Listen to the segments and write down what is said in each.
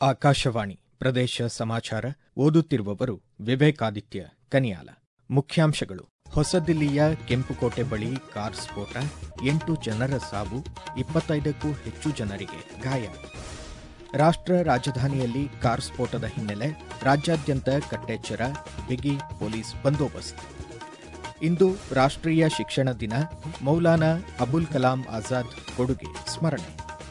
ಆಕಾಶವಾಣಿ ಪ್ರದೇಶ ಸಮಾಚಾರ ಓದುತ್ತಿರುವವರು ವಿವೇಕಾದಿತ್ಯ ಕನಿಯಾಲ ಮುಖ್ಯಾಂಶಗಳು ಹೊಸದಿಲ್ಲಿಯ ಕೆಂಪುಕೋಟೆ ಬಳಿ ಕಾರ್ ಸ್ಫೋಟ ಎಂಟು ಜನರ ಸಾವು ಇಪ್ಪತ್ತೈದಕ್ಕೂ ಹೆಚ್ಚು ಜನರಿಗೆ ಗಾಯ ರಾಷ್ಟ್ರ ರಾಜಧಾನಿಯಲ್ಲಿ ಕಾರ್ ಸ್ಫೋಟದ ಹಿನ್ನೆಲೆ ರಾಜ್ಯಾದ್ಯಂತ ಕಟ್ಟೆಚ್ಚರ ಬಿಗಿ ಪೊಲೀಸ್ ಬಂದೋಬಸ್ತ್ ಇಂದು ರಾಷ್ಟ್ರೀಯ ಶಿಕ್ಷಣ ದಿನ ಮೌಲಾನಾ ಅಬುಲ್ ಕಲಾಂ ಆಜಾದ್ ಕೊಡುಗೆ ಸ್ಮರಣೆ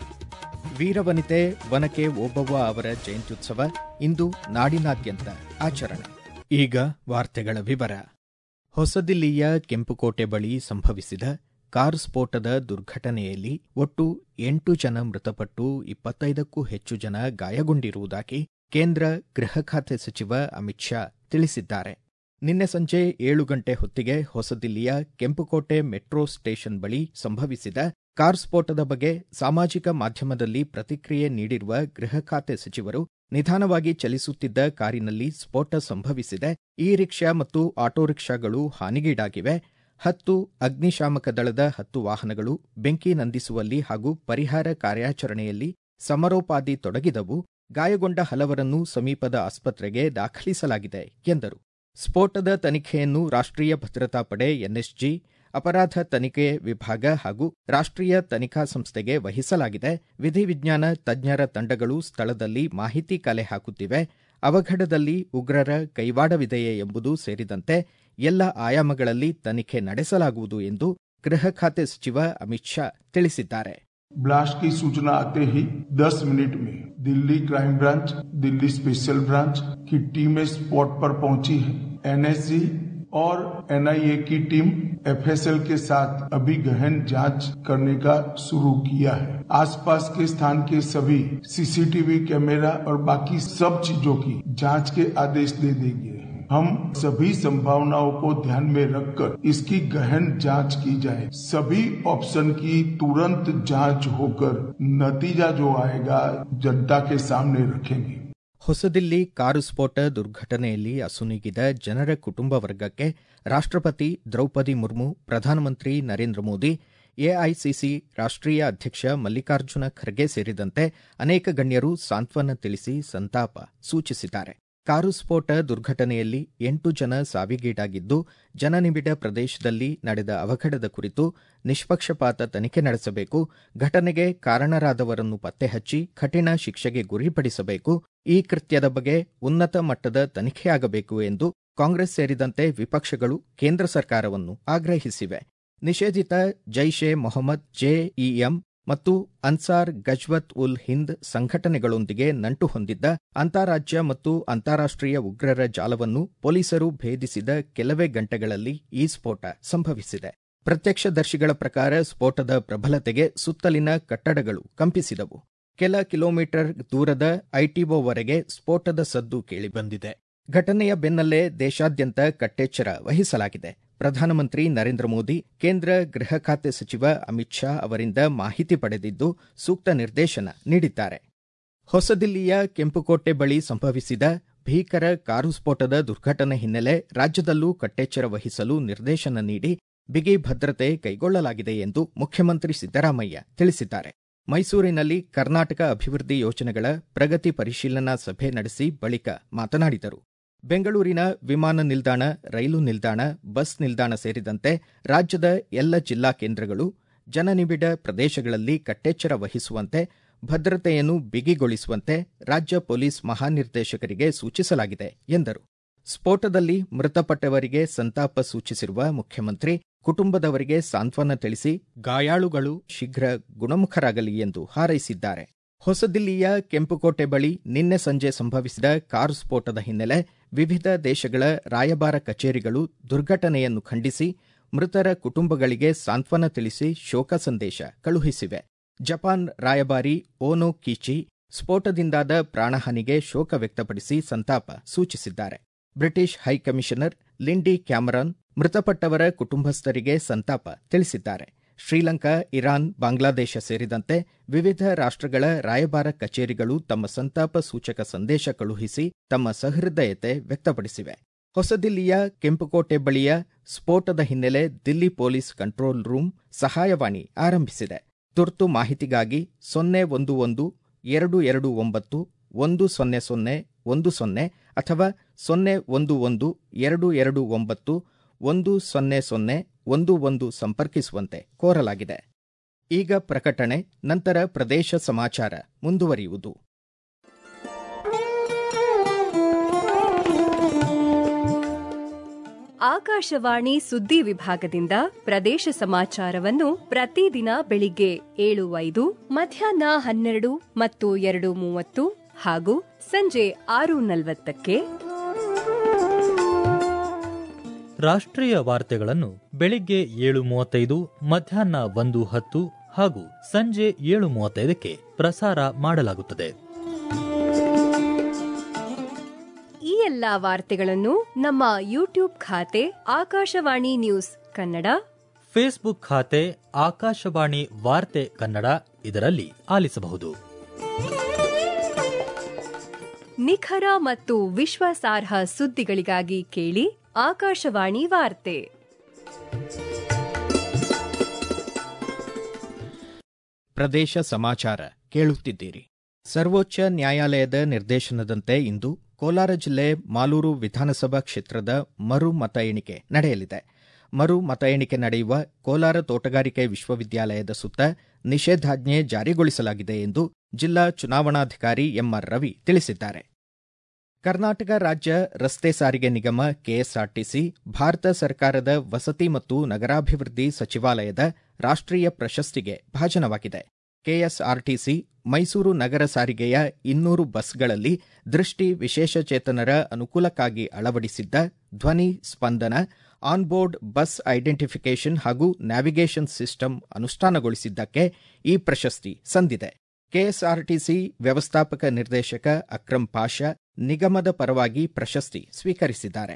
ವೀರವನಿತೆ ವನಕೆ ಓಬವ್ವ ಅವರ ಜಯಂತ್ಯುತ್ಸವ ಇಂದು ನಾಡಿನಾದ್ಯಂತ ಆಚರಣೆ ಈಗ ವಾರ್ತೆಗಳ ವಿವರ ಹೊಸದಿಲ್ಲಿಯ ಕೆಂಪುಕೋಟೆ ಬಳಿ ಸಂಭವಿಸಿದ ಕಾರ್ ಸ್ಫೋಟದ ದುರ್ಘಟನೆಯಲ್ಲಿ ಒಟ್ಟು ಎಂಟು ಜನ ಮೃತಪಟ್ಟು ಇಪ್ಪತ್ತೈದಕ್ಕೂ ಹೆಚ್ಚು ಜನ ಗಾಯಗೊಂಡಿರುವುದಾಗಿ ಕೇಂದ್ರ ಗೃಹ ಖಾತೆ ಸಚಿವ ಅಮಿತ್ ಶಾ ತಿಳಿಸಿದ್ದಾರೆ ನಿನ್ನೆ ಸಂಜೆ ಏಳು ಗಂಟೆ ಹೊತ್ತಿಗೆ ಹೊಸದಿಲ್ಲಿಯ ಕೆಂಪುಕೋಟೆ ಮೆಟ್ರೋ ಸ್ಟೇಷನ್ ಬಳಿ ಸಂಭವಿಸಿದ ಕಾರ್ ಸ್ಫೋಟದ ಬಗ್ಗೆ ಸಾಮಾಜಿಕ ಮಾಧ್ಯಮದಲ್ಲಿ ಪ್ರತಿಕ್ರಿಯೆ ನೀಡಿರುವ ಗೃಹ ಖಾತೆ ಸಚಿವರು ನಿಧಾನವಾಗಿ ಚಲಿಸುತ್ತಿದ್ದ ಕಾರಿನಲ್ಲಿ ಸ್ಫೋಟ ಸಂಭವಿಸಿದೆ ಇ ರಿಕ್ಷಾ ಮತ್ತು ಆಟೋ ರಿಕ್ಷಾಗಳು ಹಾನಿಗೀಡಾಗಿವೆ ಹತ್ತು ಅಗ್ನಿಶಾಮಕ ದಳದ ಹತ್ತು ವಾಹನಗಳು ಬೆಂಕಿ ನಂದಿಸುವಲ್ಲಿ ಹಾಗೂ ಪರಿಹಾರ ಕಾರ್ಯಾಚರಣೆಯಲ್ಲಿ ಸಮರೋಪಾದಿ ತೊಡಗಿದವು ಗಾಯಗೊಂಡ ಹಲವರನ್ನು ಸಮೀಪದ ಆಸ್ಪತ್ರೆಗೆ ದಾಖಲಿಸಲಾಗಿದೆ ಎಂದರು ಸ್ಫೋಟದ ತನಿಖೆಯನ್ನು ರಾಷ್ಟ್ರೀಯ ಭದ್ರತಾ ಪಡೆ ಎನ್ಎಸ್ಜಿ ಅಪರಾಧ ತನಿಖೆ ವಿಭಾಗ ಹಾಗೂ ರಾಷ್ಟ್ರೀಯ ತನಿಖಾ ಸಂಸ್ಥೆಗೆ ವಹಿಸಲಾಗಿದೆ ವಿಧಿವಿಜ್ಞಾನ ತಜ್ಞರ ತಂಡಗಳು ಸ್ಥಳದಲ್ಲಿ ಮಾಹಿತಿ ಕಲೆ ಹಾಕುತ್ತಿವೆ ಅವಘಡದಲ್ಲಿ ಉಗ್ರರ ಕೈವಾಡವಿದೆಯೇ ಎಂಬುದು ಸೇರಿದಂತೆ ಎಲ್ಲ ಆಯಾಮಗಳಲ್ಲಿ ತನಿಖೆ ನಡೆಸಲಾಗುವುದು ಎಂದು ಗೃಹ ಖಾತೆ ಸಚಿವ ಅಮಿತ್ ಶಾ ತಿಳಿಸಿದ್ದಾರೆ ब्लास्ट की सूचना आते ही 10 मिनट में Delhi crime branch Delhi special branch की टीमें स्पॉट पर पहुंची है एनएसजी और एनआईए की टीम एफएसएल के साथ अभी गहन जांच करने का शुरू किया है आसपास के स्थान के सभी सीसीटीवी कैमरा और बाकी सब चीजों की जांच के आदेश दे देंगे हम सभी संभावनाओं को ध्यान में रखकर इसकी गहन जांच की जाए सभी ऑप्शन की तुरंत जांच होकर नतीजा जो आएगा जनता के सामने रखेंगे ಹೊಸದಿಲ್ಲಿ ಕಾರು ಸ್ಫೋಟ ದುರ್ಘಟನೆಯಲ್ಲಿ ಅಸುನೀಗಿದ ಜನರ ಕುಟುಂಬ ವರ್ಗಕ್ಕೆ ರಾಷ್ಟ್ರಪತಿ ದ್ರೌಪದಿ ಮುರ್ಮು ಪ್ರಧಾನಮಂತ್ರಿ ನರೇಂದ್ರ ಮೋದಿ ಎಐಸಿಸಿ ರಾಷ್ಟ್ರೀಯ ಅಧ್ಯಕ್ಷ ಮಲ್ಲಿಕಾರ್ಜುನ ಖರ್ಗೆ ಸೇರಿದಂತೆ ಅನೇಕ ಗಣ್ಯರು ಸಾಂತ್ವನ ತಿಳಿಸಿ ಸಂತಾಪ ಸೂಚಿಸಿದ್ದಾರೆ ಕಾರು ಸ್ಫೋಟ ದುರ್ಘಟನೆಯಲ್ಲಿ ಎಂಟು ಜನ ಸಾವಿಗೀಡಾಗಿದ್ದು ಜನನಿಬಿಡ ಪ್ರದೇಶದಲ್ಲಿ ನಡೆದ ಅವಘಡದ ಕುರಿತು ನಿಷ್ಪಕ್ಷಪಾತ ತನಿಖೆ ನಡೆಸಬೇಕು ಘಟನೆಗೆ ಕಾರಣರಾದವರನ್ನು ಪತ್ತೆಹಚ್ಚಿ ಕಠಿಣ ಶಿಕ್ಷೆಗೆ ಗುರಿಪಡಿಸಬೇಕು ಈ ಕೃತ್ಯದ ಬಗ್ಗೆ ಉನ್ನತ ಮಟ್ಟದ ತನಿಖೆಯಾಗಬೇಕು ಎಂದು ಕಾಂಗ್ರೆಸ್ ಸೇರಿದಂತೆ ವಿಪಕ್ಷಗಳು ಕೇಂದ್ರ ಸರ್ಕಾರವನ್ನು ಆಗ್ರಹಿಸಿವೆ ನಿಷೇಧಿತ ಜೈಷ್ ಎ ಮೊಹಮ್ಮದ್ ಜೆಇಎಂ ಮತ್ತು ಅನ್ಸಾರ್ ಗಜ್ವತ್ ಉಲ್ ಹಿಂದ್ ಸಂಘಟನೆಗಳೊಂದಿಗೆ ನಂಟು ಹೊಂದಿದ್ದ ಅಂತಾರಾಜ್ಯ ಮತ್ತು ಅಂತಾರಾಷ್ಟ್ರೀಯ ಉಗ್ರರ ಜಾಲವನ್ನು ಪೊಲೀಸರು ಭೇದಿಸಿದ ಕೆಲವೇ ಗಂಟೆಗಳಲ್ಲಿ ಈ ಸ್ಫೋಟ ಸಂಭವಿಸಿದೆ ಪ್ರತ್ಯಕ್ಷದರ್ಶಿಗಳ ಪ್ರಕಾರ ಸ್ಫೋಟದ ಪ್ರಬಲತೆಗೆ ಸುತ್ತಲಿನ ಕಟ್ಟಡಗಳು ಕಂಪಿಸಿದವು ಕೆಲ ಕಿಲೋಮೀಟರ್ ದೂರದ ಐಟಿಒವರೆಗೆ ಸ್ಫೋಟದ ಸದ್ದು ಕೇಳಿಬಂದಿದೆ ಘಟನೆಯ ಬೆನ್ನಲ್ಲೇ ದೇಶಾದ್ಯಂತ ಕಟ್ಟೆಚ್ಚರ ವಹಿಸಲಾಗಿದೆ ಪ್ರಧಾನಮಂತ್ರಿ ನರೇಂದ್ರ ಮೋದಿ ಕೇಂದ್ರ ಗೃಹ ಖಾತೆ ಸಚಿವ ಅಮಿತ್ ಶಾ ಅವರಿಂದ ಮಾಹಿತಿ ಪಡೆದಿದ್ದು ಸೂಕ್ತ ನಿರ್ದೇಶನ ನೀಡಿದ್ದಾರೆ ಹೊಸದಿಲ್ಲಿಯ ಕೆಂಪುಕೋಟೆ ಬಳಿ ಸಂಭವಿಸಿದ ಭೀಕರ ಕಾರು ಸ್ಫೋಟದ ದುರ್ಘಟನೆ ಹಿನ್ನೆಲೆ ರಾಜ್ಯದಲ್ಲೂ ಕಟ್ಟೆಚ್ಚರ ವಹಿಸಲು ನಿರ್ದೇಶನ ನೀಡಿ ಬಿಗಿ ಭದ್ರತೆ ಕೈಗೊಳ್ಳಲಾಗಿದೆ ಎಂದು ಮುಖ್ಯಮಂತ್ರಿ ಸಿದ್ದರಾಮಯ್ಯ ತಿಳಿಸಿದ್ದಾರೆ ಮೈಸೂರಿನಲ್ಲಿ ಕರ್ನಾಟಕ ಅಭಿವೃದ್ಧಿ ಯೋಜನೆಗಳ ಪ್ರಗತಿ ಪರಿಶೀಲನಾ ಸಭೆ ನಡೆಸಿ ಬಳಿಕ ಮಾತನಾಡಿದರು ಬೆಂಗಳೂರಿನ ವಿಮಾನ ನಿಲ್ದಾಣ ರೈಲು ನಿಲ್ದಾಣ ಬಸ್ ನಿಲ್ದಾಣ ಸೇರಿದಂತೆ ರಾಜ್ಯದ ಎಲ್ಲ ಜಿಲ್ಲಾ ಕೇಂದ್ರಗಳು ಜನನಿಬಿಡ ಪ್ರದೇಶಗಳಲ್ಲಿ ಕಟ್ಟೆಚ್ಚರ ವಹಿಸುವಂತೆ ಭದ್ರತೆಯನ್ನು ಬಿಗಿಗೊಳಿಸುವಂತೆ ರಾಜ್ಯ ಪೊಲೀಸ್ ಮಹಾನಿರ್ದೇಶಕರಿಗೆ ಸೂಚಿಸಲಾಗಿದೆ ಎಂದರು ಸ್ಫೋಟದಲ್ಲಿ ಮೃತಪಟ್ಟವರಿಗೆ ಸಂತಾಪ ಸೂಚಿಸಿರುವ ಮುಖ್ಯಮಂತ್ರಿ ಕುಟುಂಬದವರಿಗೆ ಸಾಂತ್ವನ ತಿಳಿಸಿ ಗಾಯಾಳುಗಳು ಶೀಘ್ರ ಗುಣಮುಖರಾಗಲಿ ಎಂದು ಹಾರೈಸಿದ್ದಾರೆ ಹೊಸದಿಲ್ಲಿಯ ಕೆಂಪುಕೋಟೆ ಬಳಿ ನಿನ್ನೆ ಸಂಜೆ ಸಂಭವಿಸಿದ ಕಾರು ಸ್ಫೋಟದ ಹಿನ್ನೆಲೆ ವಿವಿಧ ದೇಶಗಳ ರಾಯಭಾರ ಕಚೇರಿಗಳು ದುರ್ಘಟನೆಯನ್ನು ಖಂಡಿಸಿ ಮೃತರ ಕುಟುಂಬಗಳಿಗೆ ಸಾಂತ್ವನ ತಿಳಿಸಿ ಶೋಕ ಸಂದೇಶ ಕಳುಹಿಸಿವೆ ಜಪಾನ್ ರಾಯಭಾರಿ ಓನೋ ಕೀಚಿ ಸ್ಫೋಟದಿಂದಾದ ಪ್ರಾಣಹಾನಿಗೆ ಶೋಕ ವ್ಯಕ್ತಪಡಿಸಿ ಸಂತಾಪ ಸೂಚಿಸಿದ್ದಾರೆ ಬ್ರಿಟಿಷ್ ಹೈಕಮಿಷನರ್ ಲಿಂಡಿ ಕ್ಯಾಮರಾನ್ ಮೃತಪಟ್ಟವರ ಕುಟುಂಬಸ್ಥರಿಗೆ ಸಂತಾಪ ತಿಳಿಸಿದ್ದಾರೆ ಶ್ರೀಲಂಕಾ ಇರಾನ್ ಬಾಂಗ್ಲಾದೇಶ ಸೇರಿದಂತೆ ವಿವಿಧ ರಾಷ್ಟ್ರಗಳ ರಾಯಭಾರ ಕಚೇರಿಗಳು ತಮ್ಮ ಸಂತಾಪ ಸೂಚಕ ಸಂದೇಶ ಕಳುಹಿಸಿ ತಮ್ಮ ಸಹೃದಯತೆ ವ್ಯಕ್ತಪಡಿಸಿವೆ ಹೊಸದಿಲ್ಲಿಯ ಕೆಂಪುಕೋಟೆ ಬಳಿಯ ಸ್ಫೋಟದ ಹಿನ್ನೆಲೆ ದಿಲ್ಲಿ ಪೊಲೀಸ್ ಕಂಟ್ರೋಲ್ ರೂಂ ಸಹಾಯವಾಣಿ ಆರಂಭಿಸಿದೆ ತುರ್ತು ಮಾಹಿತಿಗಾಗಿ ಸೊನ್ನೆ ಒಂದು ಒಂದು ಎರಡು ಎರಡು ಒಂಬತ್ತು ಒಂದು ಸೊನ್ನೆ ಸೊನ್ನೆ ಒಂದು ಸೊನ್ನೆ ಅಥವಾ ಸೊನ್ನೆ ಒಂದು ಒಂದು ಎರಡು ಎರಡು ಒಂಬತ್ತು ಒಂದು ಸೊನ್ನೆ ಸೊನ್ನೆ ಒಂದು ಒಂದು ಸಂಪರ್ಕಿಸುವಂತೆ ಕೋರಲಾಗಿದೆ ಈಗ ಪ್ರಕಟಣೆ ನಂತರ ಪ್ರದೇಶ ಸಮಾಚಾರ ಮುಂದುವರಿಯುವುದು ಆಕಾಶವಾಣಿ ಸುದ್ದಿ ವಿಭಾಗದಿಂದ ಪ್ರದೇಶ ಸಮಾಚಾರವನ್ನು ಪ್ರತಿದಿನ ಬೆಳಿಗ್ಗೆ ಏಳು ಐದು ಮಧ್ಯಾಹ್ನ ಹನ್ನೆರಡು ಮತ್ತು ಎರಡು ಮೂವತ್ತು ಹಾಗೂ ಸಂಜೆ ಆರು ನಲವತ್ತಕ್ಕೆ ರಾಷ್ಟ್ರೀಯ ವಾರ್ತೆಗಳನ್ನು ಬೆಳಿಗ್ಗೆ ಏಳು ಮೂವತ್ತೈದು ಮಧ್ಯಾಹ್ನ ಒಂದು ಹತ್ತು ಹಾಗೂ ಸಂಜೆ ಏಳು ಮೂವತ್ತೈದಕ್ಕೆ ಪ್ರಸಾರ ಮಾಡಲಾಗುತ್ತದೆ ಈ ಎಲ್ಲಾ ವಾರ್ತೆಗಳನ್ನು ನಮ್ಮ ಯೂಟ್ಯೂಬ್ ಖಾತೆ ಆಕಾಶವಾಣಿ ನ್ಯೂಸ್ ಕನ್ನಡ ಫೇಸ್ಬುಕ್ ಖಾತೆ ಆಕಾಶವಾಣಿ ವಾರ್ತೆ ಕನ್ನಡ ಇದರಲ್ಲಿ ಆಲಿಸಬಹುದು ನಿಖರ ಮತ್ತು ವಿಶ್ವಾಸಾರ್ಹ ಸುದ್ದಿಗಳಿಗಾಗಿ ಕೇಳಿ ಆಕಾಶವಾಣಿ ವಾರ್ತೆ ಪ್ರದೇಶ ಸಮಾಚಾರ ಕೇಳುತ್ತಿದ್ದೀರಿ ಸರ್ವೋಚ್ಚ ನ್ಯಾಯಾಲಯದ ನಿರ್ದೇಶನದಂತೆ ಇಂದು ಕೋಲಾರ ಜಿಲ್ಲೆ ಮಾಲೂರು ವಿಧಾನಸಭಾ ಕ್ಷೇತ್ರದ ಮರು ಮತ ಎಣಿಕೆ ನಡೆಯಲಿದೆ ಮರು ಮತ ಎಣಿಕೆ ನಡೆಯುವ ಕೋಲಾರ ತೋಟಗಾರಿಕೆ ವಿಶ್ವವಿದ್ಯಾಲಯದ ಸುತ್ತ ನಿಷೇಧಾಜ್ಞೆ ಜಾರಿಗೊಳಿಸಲಾಗಿದೆ ಎಂದು ಜಿಲ್ಲಾ ಚುನಾವಣಾಧಿಕಾರಿ ಎಂಆರ್ ರವಿ ತಿಳಿಸಿದ್ದಾರೆ ಕರ್ನಾಟಕ ರಾಜ್ಯ ರಸ್ತೆ ಸಾರಿಗೆ ನಿಗಮ ಕೆಎಸ್ಆರ್ಟಿಸಿ ಭಾರತ ಸರ್ಕಾರದ ವಸತಿ ಮತ್ತು ನಗರಾಭಿವೃದ್ಧಿ ಸಚಿವಾಲಯದ ರಾಷ್ಟ್ರೀಯ ಪ್ರಶಸ್ತಿಗೆ ಭಾಜನವಾಗಿದೆ ಕೆಎಸ್ಆರ್ಟಿಸಿ ಮೈಸೂರು ನಗರ ಸಾರಿಗೆಯ ಇನ್ನೂರು ಬಸ್ಗಳಲ್ಲಿ ದೃಷ್ಟಿ ವಿಶೇಷಚೇತನರ ಅನುಕೂಲಕ್ಕಾಗಿ ಅಳವಡಿಸಿದ್ದ ಧ್ವನಿ ಸ್ಪಂದನ ಆನ್ಬೋರ್ಡ್ ಬಸ್ ಐಡೆಂಟಿಫಿಕೇಷನ್ ಹಾಗೂ ನ್ಯಾವಿಗೇಷನ್ ಸಿಸ್ಟಮ್ ಅನುಷ್ಠಾನಗೊಳಿಸಿದ್ದಕ್ಕೆ ಈ ಪ್ರಶಸ್ತಿ ಸಂದಿದೆ ಕೆಎಸ್ಆರ್ಟಿಸಿ ವ್ಯವಸ್ಥಾಪಕ ನಿರ್ದೇಶಕ ಅಕ್ರಂ ಪಾಷಾ ನಿಗಮದ ಪರವಾಗಿ ಪ್ರಶಸ್ತಿ ಸ್ವೀಕರಿಸಿದ್ದಾರೆ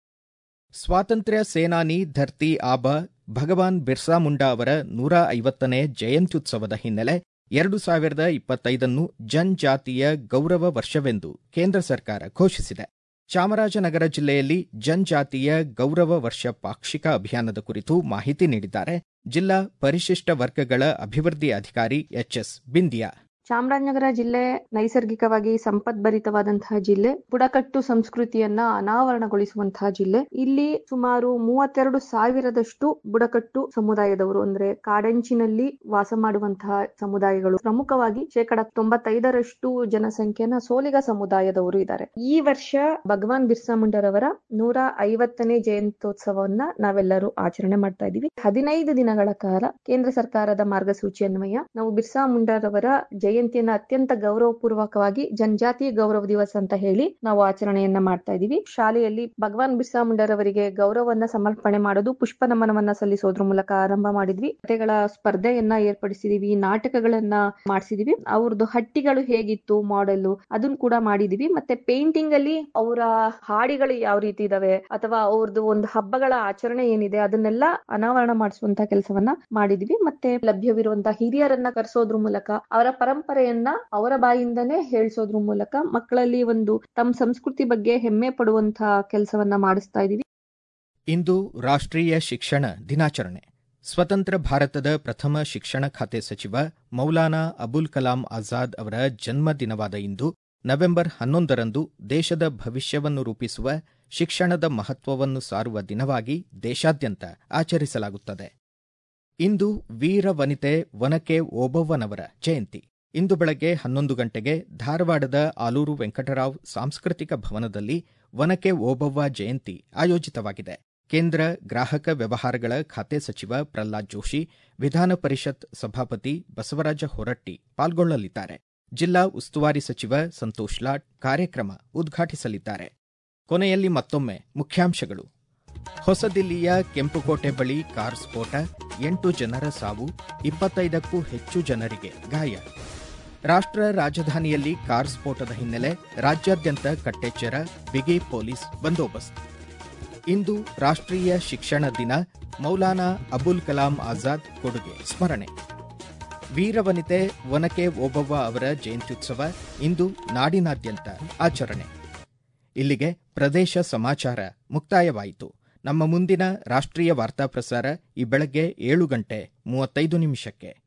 ಸ್ವಾತಂತ್ರ್ಯ ಸೇನಾನಿ ಧರ್ತಿ ಆಬಾ ಭಗವಾನ್ ಬಿರ್ಸಾ ಮುಂಡಾ ಅವರ ನೂರ ಐವತ್ತನೇ ಜಯಂತ್ಯುತ್ಸವದ ಹಿನ್ನೆಲೆ ಎರಡು ಸಾವಿರದ ಇಪ್ಪತ್ತೈದನ್ನು ಜನಜಾತಿಯ ಗೌರವ ವರ್ಷವೆಂದು ಕೇಂದ್ರ ಸರ್ಕಾರ ಘೋಷಿಸಿದೆ ಚಾಮರಾಜನಗರ ಜಿಲ್ಲೆಯಲ್ಲಿ ಜನಜಾತಿಯ ಗೌರವ ವರ್ಷ ಪಾಕ್ಷಿಕ ಅಭಿಯಾನದ ಕುರಿತು ಮಾಹಿತಿ ನೀಡಿದ್ದಾರೆ ಜಿಲ್ಲಾ ಪರಿಶಿಷ್ಟ ವರ್ಗಗಳ ಅಭಿವೃದ್ಧಿ ಅಧಿಕಾರಿ ಎಚ್ಎಸ್ ಬಿಂದಿಯಾ ಚಾಮರಾಜನಗರ ಜಿಲ್ಲೆ ನೈಸರ್ಗಿಕವಾಗಿ ಸಂಪದ್ಭರಿತವಾದಂತಹ ಜಿಲ್ಲೆ ಬುಡಕಟ್ಟು ಸಂಸ್ಕೃತಿಯನ್ನ ಅನಾವರಣಗೊಳಿಸುವಂತಹ ಜಿಲ್ಲೆ ಇಲ್ಲಿ ಸುಮಾರು ಮೂವತ್ತೆರಡು ಸಾವಿರದಷ್ಟು ಬುಡಕಟ್ಟು ಸಮುದಾಯದವರು ಅಂದ್ರೆ ಕಾಡಂಚಿನಲ್ಲಿ ವಾಸ ಮಾಡುವಂತಹ ಸಮುದಾಯಗಳು ಪ್ರಮುಖವಾಗಿ ಶೇಕಡ ತೊಂಬತ್ತೈದರಷ್ಟು ಜನಸಂಖ್ಯೆನ ಸೋಲಿಗ ಸಮುದಾಯದವರು ಇದ್ದಾರೆ ಈ ವರ್ಷ ಭಗವಾನ್ ಬಿರ್ಸಾ ಮುಂಡರವರ ನೂರ ಐವತ್ತನೇ ಜಯಂತ್ಯೋತ್ಸವವನ್ನ ನಾವೆಲ್ಲರೂ ಆಚರಣೆ ಮಾಡ್ತಾ ಇದೀವಿ ಹದಿನೈದು ದಿನಗಳ ಕಾಲ ಕೇಂದ್ರ ಸರ್ಕಾರದ ಮಾರ್ಗಸೂಚಿ ಅನ್ವಯ ನಾವು ಬಿರ್ಸಾ ಮುಂಡರವರ ಜಯಂತಿಯನ್ನ ಅತ್ಯಂತ ಗೌರವಪೂರ್ವಕವಾಗಿ ಜನಜಾತಿ ಗೌರವ ದಿವಸ ಅಂತ ಹೇಳಿ ನಾವು ಆಚರಣೆಯನ್ನ ಮಾಡ್ತಾ ಇದೀವಿ ಶಾಲೆಯಲ್ಲಿ ಭಗವಾನ್ ಬಿರ್ಸಾ ಮುಂಡರವರಿಗೆ ಗೌರವವನ್ನ ಸಮರ್ಪಣೆ ಮಾಡೋದು ಪುಷ್ಪ ನಮನವನ್ನ ಸಲ್ಲಿಸೋದ್ರ ಮೂಲಕ ಆರಂಭ ಮಾಡಿದ್ವಿ ಕಥೆಗಳ ಸ್ಪರ್ಧೆಯನ್ನ ಏರ್ಪಡಿಸಿದೀವಿ ನಾಟಕಗಳನ್ನ ಮಾಡಿಸಿದೀವಿ ಅವ್ರದ್ದು ಹಟ್ಟಿಗಳು ಹೇಗಿತ್ತು ಮಾಡೆಲ್ ಅದನ್ನ ಕೂಡ ಮಾಡಿದೀವಿ ಮತ್ತೆ ಪೇಂಟಿಂಗ್ ಅಲ್ಲಿ ಅವರ ಹಾಡಿಗಳು ಯಾವ ರೀತಿ ಇದಾವೆ ಅಥವಾ ಅವ್ರದ್ದು ಒಂದು ಹಬ್ಬಗಳ ಆಚರಣೆ ಏನಿದೆ ಅದನ್ನೆಲ್ಲ ಅನಾವರಣ ಮಾಡಿಸುವಂತ ಕೆಲಸವನ್ನ ಮಾಡಿದೀವಿ ಮತ್ತೆ ಲಭ್ಯವಿರುವಂತಹ ಹಿರಿಯರನ್ನ ಕರೆಸೋದ್ರ ಮೂಲಕ ಅವರ ಪರಂಪರೆಯನ್ನ ಅವರ ಬಾಯಿಂದನೇ ಹೇಳ್ಸೋದ್ರ ಮೂಲಕ ಮಕ್ಕಳಲ್ಲಿ ಒಂದು ತಮ್ಮ ಸಂಸ್ಕೃತಿ ಬಗ್ಗೆ ಹೆಮ್ಮೆ ಪಡುವಂತಹ ಕೆಲಸವನ್ನ ಮಾಡಿಸ್ತಾ ಇದೀವಿ ಇಂದು ರಾಷ್ಟ್ರೀಯ ಶಿಕ್ಷಣ ದಿನಾಚರಣೆ ಸ್ವತಂತ್ರ ಭಾರತದ ಪ್ರಥಮ ಶಿಕ್ಷಣ ಖಾತೆ ಸಚಿವ ಮೌಲಾನಾ ಅಬುಲ್ ಕಲಾಂ ಆಜಾದ್ ಅವರ ಜನ್ಮ ದಿನವಾದ ಇಂದು ನವೆಂಬರ್ ಹನ್ನೊಂದರಂದು ದೇಶದ ಭವಿಷ್ಯವನ್ನು ರೂಪಿಸುವ ಶಿಕ್ಷಣದ ಮಹತ್ವವನ್ನು ಸಾರುವ ದಿನವಾಗಿ ದೇಶಾದ್ಯಂತ ಆಚರಿಸಲಾಗುತ್ತದೆ ಇಂದು ವೀರ ವನಿತೆ ವನಕೆ ಓಬವ್ವನವರ ಜಯಂತಿ ಇಂದು ಬೆಳಗ್ಗೆ ಹನ್ನೊಂದು ಗಂಟೆಗೆ ಧಾರವಾಡದ ಆಲೂರು ವೆಂಕಟರಾವ್ ಸಾಂಸ್ಕೃತಿಕ ಭವನದಲ್ಲಿ ವನಕೆ ಓಬವ್ವ ಜಯಂತಿ ಆಯೋಜಿತವಾಗಿದೆ ಕೇಂದ್ರ ಗ್ರಾಹಕ ವ್ಯವಹಾರಗಳ ಖಾತೆ ಸಚಿವ ಪ್ರಹ್ಲಾದ್ ಜೋಶಿ ವಿಧಾನ ಪರಿಷತ್ ಸಭಾಪತಿ ಬಸವರಾಜ ಹೊರಟ್ಟಿ ಪಾಲ್ಗೊಳ್ಳಲಿದ್ದಾರೆ ಜಿಲ್ಲಾ ಉಸ್ತುವಾರಿ ಸಚಿವ ಸಂತೋಷ್ ಲಾಡ್ ಕಾರ್ಯಕ್ರಮ ಉದ್ಘಾಟಿಸಲಿದ್ದಾರೆ ಕೊನೆಯಲ್ಲಿ ಮತ್ತೊಮ್ಮೆ ಮುಖ್ಯಾಂಶಗಳು ಹೊಸದಿಲ್ಲಿಯ ಕೆಂಪುಕೋಟೆ ಬಳಿ ಕಾರ್ ಸ್ಫೋಟ ಎಂಟು ಜನರ ಸಾವು ಇಪ್ಪತ್ತೈದಕ್ಕೂ ಹೆಚ್ಚು ಜನರಿಗೆ ಗಾಯ ರಾಷ್ಟ್ರ ರಾಜಧಾನಿಯಲ್ಲಿ ಕಾರ್ ಸ್ಫೋಟದ ಹಿನ್ನೆಲೆ ರಾಜ್ಯಾದ್ಯಂತ ಕಟ್ಟೆಚ್ಚರ ಬಿಗಿ ಪೊಲೀಸ್ ಬಂದೋಬಸ್ತ್ ಇಂದು ರಾಷ್ಟ್ರೀಯ ಶಿಕ್ಷಣ ದಿನ ಮೌಲಾನಾ ಅಬುಲ್ ಕಲಾಂ ಆಜಾದ್ ಕೊಡುಗೆ ಸ್ಮರಣೆ ವೀರವನಿತೆ ವನಕೆ ಓಬವ್ವ ಅವರ ಜಯಂತ್ಯುತ್ಸವ ಇಂದು ನಾಡಿನಾದ್ಯಂತ ಆಚರಣೆ ಇಲ್ಲಿಗೆ ಪ್ರದೇಶ ಸಮಾಚಾರ ಮುಕ್ತಾಯವಾಯಿತು ನಮ್ಮ ಮುಂದಿನ ರಾಷ್ಟ್ರೀಯ ವಾರ್ತಾ ಪ್ರಸಾರ ಈ ಬೆಳಗ್ಗೆ ಏಳು ಗಂಟೆ ಮೂವತ್ತೈದು ನಿಮಿಷಕ್ಕೆ